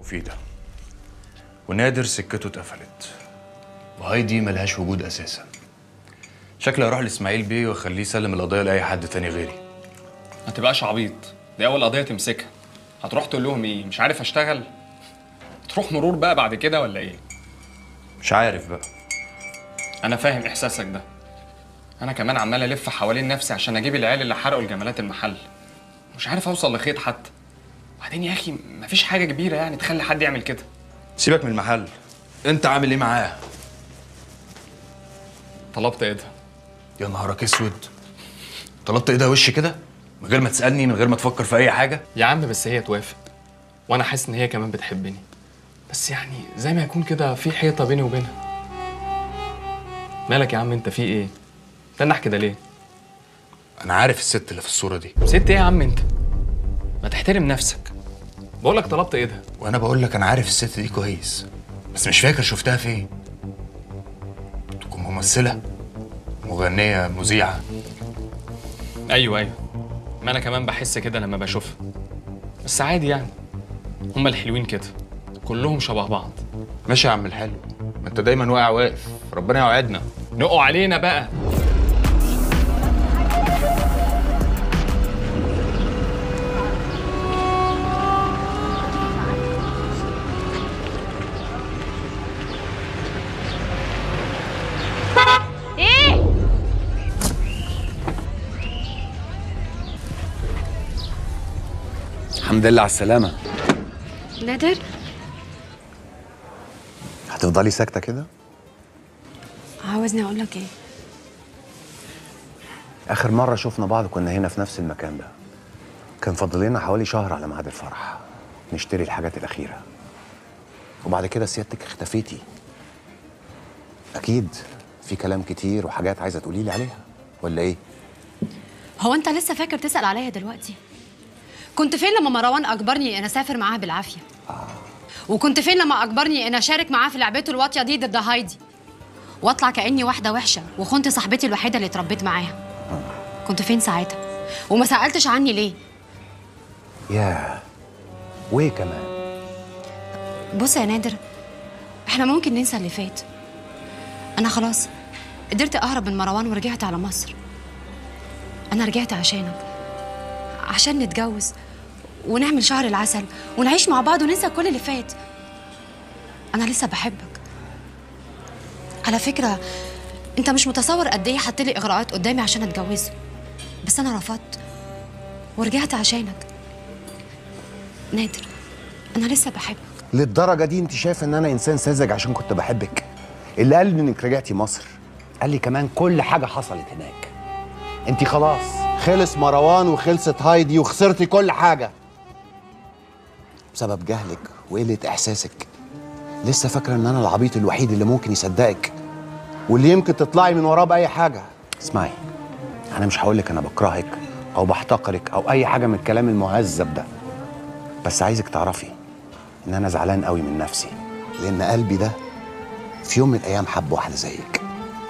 مفيدة ونادر سكته اتقفلت وهايدي ملهاش وجود أساسا شكلي هروح لإسماعيل بيه وأخليه يسلم القضية لأي حد تاني غيري ما تبقاش عبيط دي اول قضيه تمسكها هتروح تقول لهم ايه مش عارف اشتغل تروح مرور بقى بعد كده ولا ايه مش عارف بقى انا فاهم احساسك ده انا كمان عمال الف حوالين نفسي عشان اجيب العيال اللي حرقوا الجمالات المحل مش عارف اوصل لخيط حتى وبعدين يا اخي مفيش حاجه كبيره يعني تخلي حد يعمل كده سيبك من المحل أنت عامل إيه معاه؟ طلبت ايه ده يا نهارك أسود طلبت إيه ده وش كده؟ من غير ما تسألني من غير ما تفكر في أي حاجة يا عم بس هي توافق وانا حاسس ان هي كمان بتحبني بس يعني زي ما يكون كده في حيطه بيني وبينها مالك يا عم انت في ايه تنح كده ليه أنا عارف الست اللي في الصورة دي ست ايه يا عم انت ما تحترم نفسك بقولك طلبت ايه ده وأنا بقول لك أنا عارف الست دي كويس بس مش فاكر شفتها فين تكون ممثلة مغنية مذيعة ايوه ايوه ما انا كمان بحس كده لما بشوفها بس عادي يعني هما الحلوين كده كلهم شبه بعض ماشي يا عم الحلو ما انت دايما واقع واقف ربنا يوعدنا نقوا علينا بقى ايه الحمد لله على السلامة نادر هتفضلي ساكتة كده؟ عاوزني اقول لك ايه آخر مرة شفنا بعض كنا هنا في نفس المكان ده كان فاضل لنا حوالي شهر على ميعاد الفرح نشتري الحاجات الأخيرة وبعد كده سيادتك اختفيتي أكيد في كلام كتير وحاجات عايزة تقولي لي عليها ولا إيه؟ هو انت لسه فاكر تسال عليا دلوقتي كنت فين لما مروان اجبرني ان اسافر معاه بالعافيه وكنت فين لما اجبرني ان اشارك معاه في لعبته الواطيه دي ضد هايدي واطلع كاني واحده وحشه وخنت صاحبتي الوحيده اللي اتربيت معاها كنت فين ساعتها وما سالتش عني ليه ياه وإيه كمان؟ بص يا نادر احنا ممكن ننسى اللي فات انا خلاص قدرت اهرب من مروان ورجعت على مصر انا رجعت عشانك عشان نتجوز ونعمل شهر العسل ونعيش مع بعض وننسى كل اللي فات انا لسه بحبك على فكره انت مش متصور قد ايه حط لي اغراءات قدامي عشان اتجوزه بس انا رفضت ورجعت عشانك نادر انا لسه بحبك للدرجة دي أنت شايفة إن أنا إنسان ساذج عشان كنت بحبك اللي قال لي إنك رجعتي مصر قال لي كمان كل حاجة حصلت هناك أنت خلاص خلص مروان وخلصت هايدي وخسرتي كل حاجة بسبب جهلك وقلة إحساسك لسه فاكرة إن أنا العبيط الوحيد اللي ممكن يصدقك واللي يمكن تطلعي من وراه بأي حاجة اسمعي أنا مش هقولك أنا بكرهك أو بحتقرك أو أي حاجة من الكلام المهذب ده بس عايزك تعرفي ان انا زعلان قوي من نفسي لان قلبي ده في يوم من الايام حب واحده زيك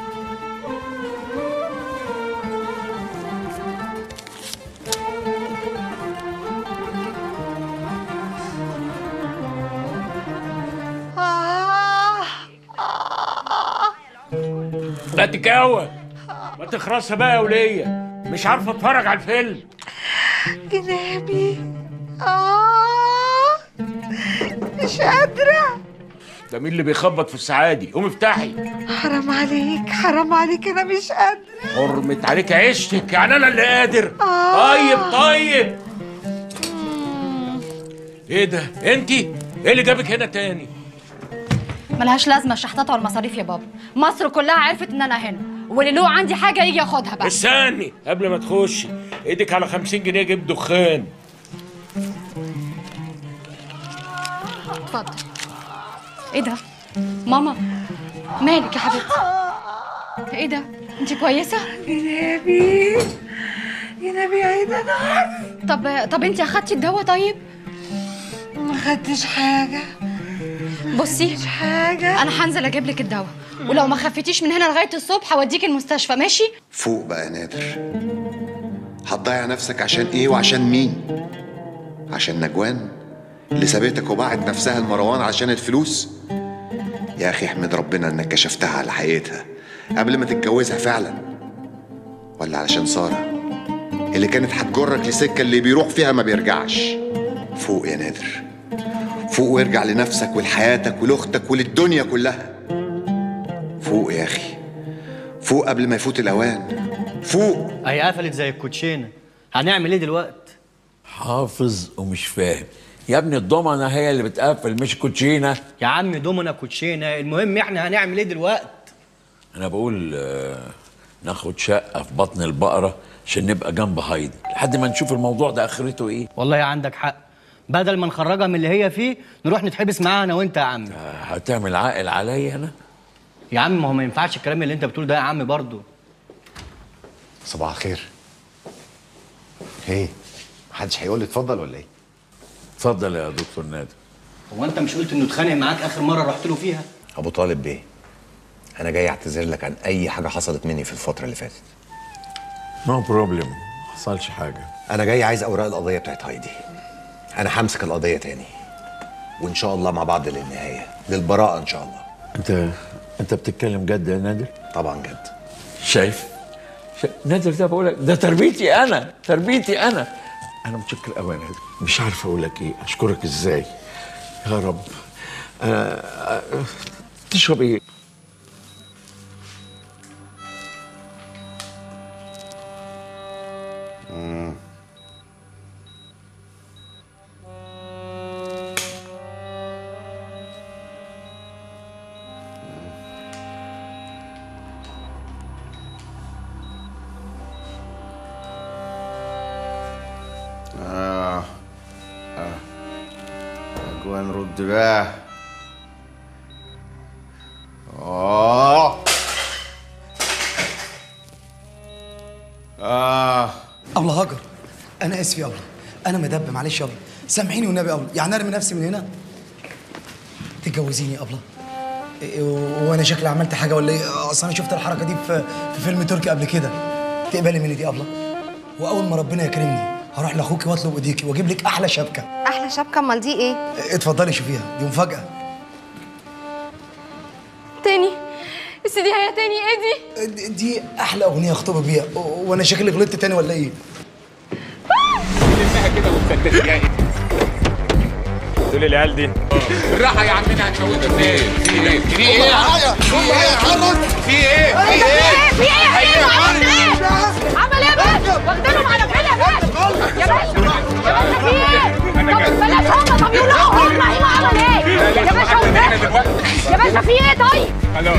لا تكاوى ما تخرسها بقى يا ولية مش عارفه اتفرج على الفيلم جنابي آه مش قادرة ده مين اللي بيخبط في السعادي قومي افتحي حرام عليك حرام عليك أنا مش قادرة حرمت عليك عيشتك يعني انا اللي قادر آه. طيب طيب ايه ده انتي ايه اللي جابك هنا تاني ملهاش لازمه الشحطات والمصاريف يا بابا مصر كلها عرفت ان انا هنا واللي له عندي حاجه يجي ياخدها بقى استني قبل ما تخشي ايدك على 50 جنيه جيب دخان اتفضل ايه ده ماما مالك يا حبيبتي ايه ده انت كويسه جنابي جنابي عيد نار طب طب انت اخدتي الدواء طيب ما خدتش حاجة بصي مش حاجة انا هنزل اجيب لك الدواء ولو ما خفتيش من هنا لغايه الصبح هوديك المستشفى ماشي فوق بقى يا نادر هتضيع نفسك عشان ايه وعشان مين عشان نجوان اللي سابتك وباعت نفسها لمروان عشان الفلوس يا اخي احمد ربنا انك كشفتها على حقيقتها قبل ما تتجوزها فعلا ولا علشان ساره اللي كانت هتجرك لسكه اللي بيروح فيها ما بيرجعش فوق يا نادر فوق وارجع لنفسك ولحياتك ولاختك وللدنيا كلها فوق يا اخي فوق قبل ما يفوت الاوان فوق هي قفلت زي الكوتشينه هنعمل ايه دلوقتي حافظ ومش فاهم يا ابني الضمنه هي اللي بتقفل مش كوتشينه يا عم دومنا كوتشينه المهم احنا هنعمل ايه دلوقتي انا بقول آه، ناخد شقه في بطن البقره عشان نبقى جنب هايدي لحد ما نشوف الموضوع ده اخرته ايه والله عندك حق بدل ما نخرجها من اللي هي فيه نروح نتحبس معاها انا وانت يا عم آه، هتعمل عائل عليا انا يا عم ما هو ما ينفعش الكلام اللي انت بتقوله ده يا عم برضه صباح الخير ايه محدش هيقول لي اتفضل ولا ايه اتفضل يا دكتور نادر هو انت مش قلت انه اتخانق معاك اخر مره رحت له فيها ابو طالب بيه انا جاي اعتذر لك عن اي حاجه حصلت مني في الفتره اللي فاتت نو بروبلم ما حصلش حاجه انا جاي عايز اوراق القضيه بتاعت هايدي انا همسك القضيه تاني وان شاء الله مع بعض للنهايه للبراءه ان شاء الله انت انت بتتكلم جد يا نادر طبعا جد شايف شا... نادر ده بقول لك ده تربيتي انا تربيتي انا انا متشكر قوي يا نادر مش عارف اقول لك ايه اشكرك ازاي يا رب آه... آه... تشرب ايه اه اه اجوان رد بقى اه اه أبلة هاجر أنا آسف يا أبلة أنا مدب معلش يا أبلة سامحيني والنبي يا أبلة يعني أرمي نفسي من هنا تتجوزيني يا أبلة إيه، وأنا شكلي عملت حاجة ولا إيه؟ أصل أنا شفت الحركة دي في في فيلم تركي قبل كده تقبلي مني دي يا أبلة وأول ما ربنا يكرمني هروح لأخوكي وأطلب إيديكي وأجيب لك أحلى شبكة احلى شبكه امال دي ايه إيه، اتفضلي شوفيها دي مفاجأة تاني بس دي هي تاني ايه دي دي- دي أحلى أغنية أخطب بيها و- وأنا شكلي غلطت تاني ولا إيه؟ دول العيال دي بالراحه يا عمنا هتشوفنا ازاي في ايه في ايه في ايه في ايه في ايه عمل ايه عمل ايه بس واخدينهم على فين يا باشا يا باشا يا باشا في ايه طب بلاش هم طب يقولوا هم هيما عمل ايه يا باشا وده يا باشا في ايه طيب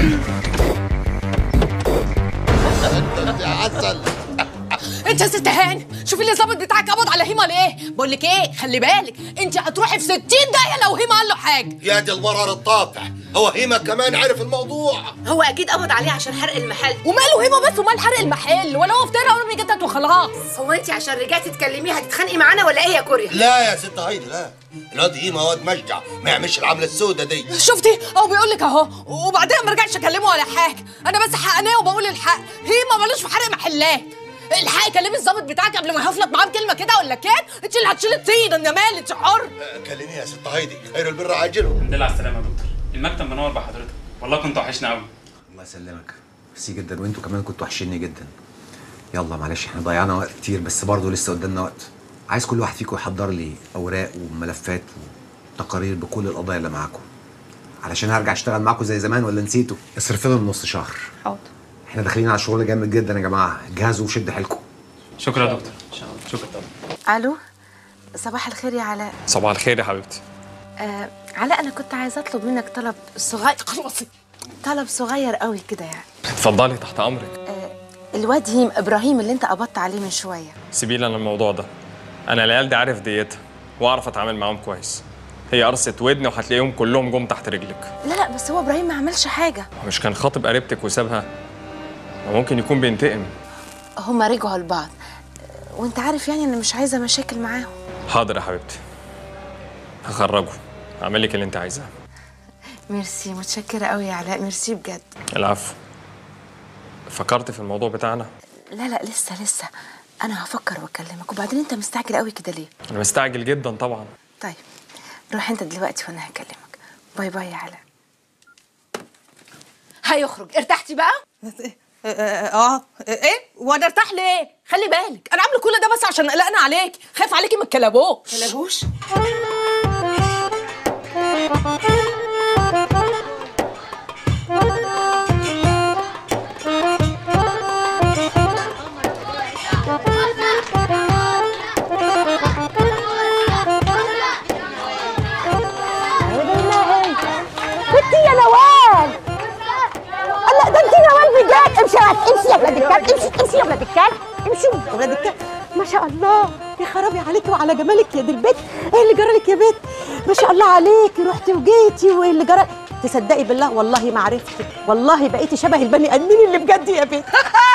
انت يا ست هاني شوفي اللي الظابط بتاعك قبض على هيما ليه بقول لك ايه خلي بالك انت هتروحي في 60 دقيقه لو هيما قال له حاجه يا دي المرار الطافح هو هيما كمان عرف الموضوع هو اكيد قبض عليه عشان حرق المحل وماله هيما بس ومال حرق المحل ولا هو افترى ولا بيجدد وخلاص هو انت عشان رجعتي تكلميه هتتخانقي معانا ولا ايه يا كوريا لا يا ست هايدي لا الواد هيما واد مشجع ما يعملش العمله السوداء دي شفتي هو بيقول لك اهو وبعدين ما رجعش اكلمه ولا حاجه انا بس حقانيه وبقول الحق هيما ملوش في حرق محلات الحق كلمي الظابط بتاعك قبل ما يهفلط معاه بكلمه كده ولا كده انت اللي هتشيل الطين انا مالي انت حر كلميه يا ست هايدي خير البر عاجله الحمد لله على السلامه يا دكتور المكتب منور بحضرتك والله كنت وحشنا قوي الله يسلمك ميرسي جدا وانتوا كمان كنتوا وحشيني جدا يلا معلش احنا ضيعنا وقت كتير بس برضه لسه قدامنا وقت عايز كل واحد فيكم يحضر لي اوراق وملفات وتقارير بكل القضايا اللي معاكم علشان هرجع اشتغل معاكم زي زمان ولا نسيتوا اصرف لنا نص شهر حاضر احنا داخلين على شغل جامد جدا يا جماعه جهزوا وشد حيلكم شكرا يا دكتور شكرا الو صباح الخير يا علاء صباح الخير يا حبيبتي آه علاء انا كنت عايزه اطلب منك طلب صغير خلاص طلب صغير قوي كده يعني اتفضلي تحت امرك الواد هيم ابراهيم اللي انت قبضت عليه من شويه سيبي لي انا الموضوع ده انا العيال دي عارف ديتها واعرف اتعامل معاهم كويس هي قرصة ودن وهتلاقيهم كلهم جم تحت رجلك لا لا بس هو ابراهيم ما عملش حاجه مش كان خاطب قريبتك وسابها وممكن يكون بينتقم هما رجعوا لبعض آه، وانت عارف يعني انا مش عايزه مشاكل معاهم حاضر يا حبيبتي هخرجه اعمل لك اللي انت عايزاه ميرسي متشكره قوي يا علاء ميرسي بجد العفو فكرت في الموضوع بتاعنا لا لا لسه لسه انا هفكر واكلمك وبعدين انت مستعجل قوي كده ليه انا مستعجل جدا طبعا طيب روح انت دلوقتي وانا هكلمك باي باي يا علاء هيخرج ارتحتي بقى اه ايه وانا ارتاح ليه خلي بالك انا عامله كل ده بس عشان قلقنا عليك خايف عليكي من الكلابوش كلابوش بنتي يا نوال الله ده انت نوال بجد امشي يا امشي يا ولاد الكلب امشي امشي يا ولاد الكلب امشوا يا ولاد الكلب ما شاء الله يا خرابي عليكي وعلى جمالك يا دي البيت ايه اللي جرى لك يا بنت ما شاء الله عليكي رحتي وجيتي وايه اللي جرى تصدقي بالله والله ما عرفتك والله بقيتي شبه البني ادمين اللي بجد يا بنت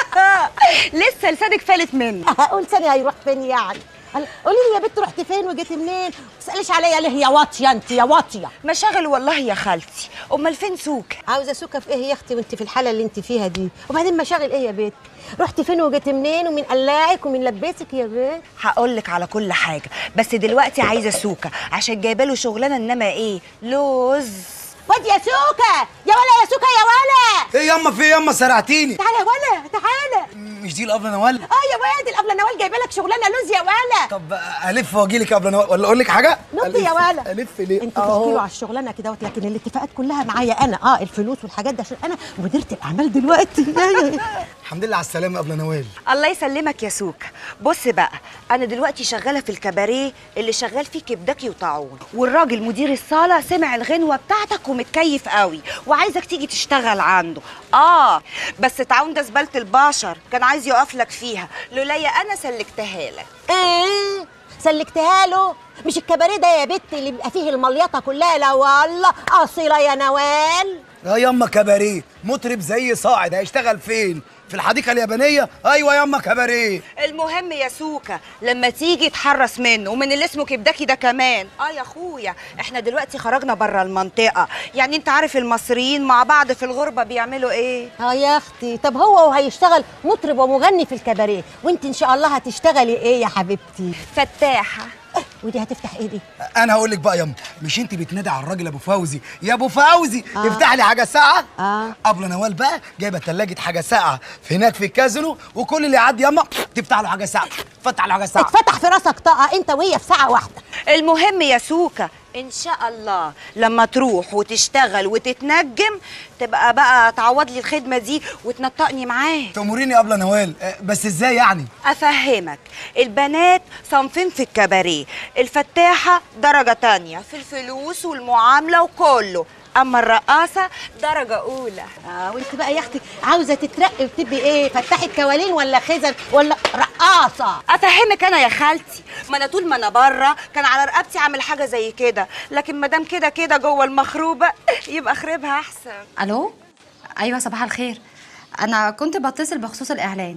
لسه لسانك فالت مني هقول ثانيه هيروح فين يعني قال- قولي لي يا بنت رحت فين وجيتي منين ما تساليش عليا ليه يا واطيه انت يا واطيه مشاغل والله يا خالتي امال فين سوكه عاوزه سوكه في ايه يا اختي وانت في الحاله اللي انت فيها دي وبعدين مشاغل ايه يا بنت رحت فين وجيت منين ومين قلاعك ومين لبسك يا بنت هقول لك على كل حاجه بس دلوقتي عايزه سوكه عشان جايبه له شغلانه انما ايه لوز واد يا سوكه يا ولا يا سوكه يا ولا ايه ياما في إيه ياما سرعتيني تعالى يا ولا تعالى مش دي الابله نوال اه يا واد الابله نوال جايبه لك شغلانه لوز يا ولا طب الف واجي لك يا ابله نوال ولا اقول لك حاجه نط يا ألف- ولا الف ليه انت أهو. تحكي له على الشغلانه كده وت- لكن الاتفاقات كلها معايا انا اه الفلوس والحاجات دي عشان انا مديره الاعمال دلوقتي الحمد لله على السلامه يا ابله نوال الله يسلمك يا سوكه بص بقى انا دلوقتي شغاله في الكباريه اللي شغال فيه كبداكي وطاعون والراجل مدير الصاله سمع الغنوه بتاعتك ومتكيف قوي وعايزك تيجي تشتغل عنده اه بس طاعون ده زباله البشر كان عايز يقف لك فيها لولايا انا سلكتها لك ايه سلكتها له مش الكباريه ده يا بت اللي بيبقى فيه المليطه كلها لا والله اصيله يا نوال اه ياما كباريه مطرب زي صاعد هيشتغل فين في الحديقه اليابانيه ايوه ياما كباريه المهم يا سوكا لما تيجي تحرص منه ومن اللي اسمه كبداكي ده كمان اه يا اخويا احنا دلوقتي خرجنا بره المنطقه يعني انت عارف المصريين مع بعض في الغربه بيعملوا ايه اه يا اختي طب هو وهيشتغل مطرب ومغني في الكباريه وانت ان شاء الله هتشتغلي ايه يا حبيبتي فتاحه ودي هتفتح ايه دي انا هقول لك بقى ياما مش انت بتنادي على الراجل ابو فوزي يا ابو فوزي آه. افتح لي حاجه ساقعه اه ابله نوال بقى جايبه ثلاجه حاجه ساقعه في هناك في الكازينو وكل اللي يعدي ياما تفتح له حاجه ساقعه فتح له حاجه ساقعه اتفتح في راسك طاقه انت وهي في ساعه واحده المهم يا سوكا ان شاء الله لما تروح وتشتغل وتتنجم تبقى بقى تعوض لي الخدمه دي وتنطقني معاه تأمريني يا ابله نوال آه، بس ازاي يعني افهمك البنات صنفين في الكباريه الفتاحه درجه تانية في الفلوس والمعامله وكله اما الرقاصه درجه اولى اه وانت بقى يا اختي عاوزه تترقي وتبقي ايه فتحي كوالين ولا خزن ولا رقاصه افهمك انا يا خالتي ما انا طول ما انا بره كان على رقبتي عامل حاجه زي كده لكن ما دام كده كده جوه المخروبه يبقى خربها احسن الو ايوه صباح الخير انا كنت بتصل بخصوص الاعلان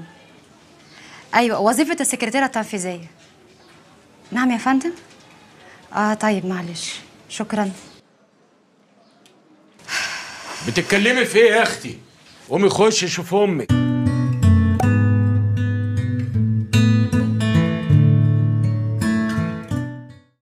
ايوه وظيفه السكرتيره التنفيذيه نعم يا فندم اه طيب معلش شكرا بتتكلمي في ايه يا اختي قومي خشي شوف امك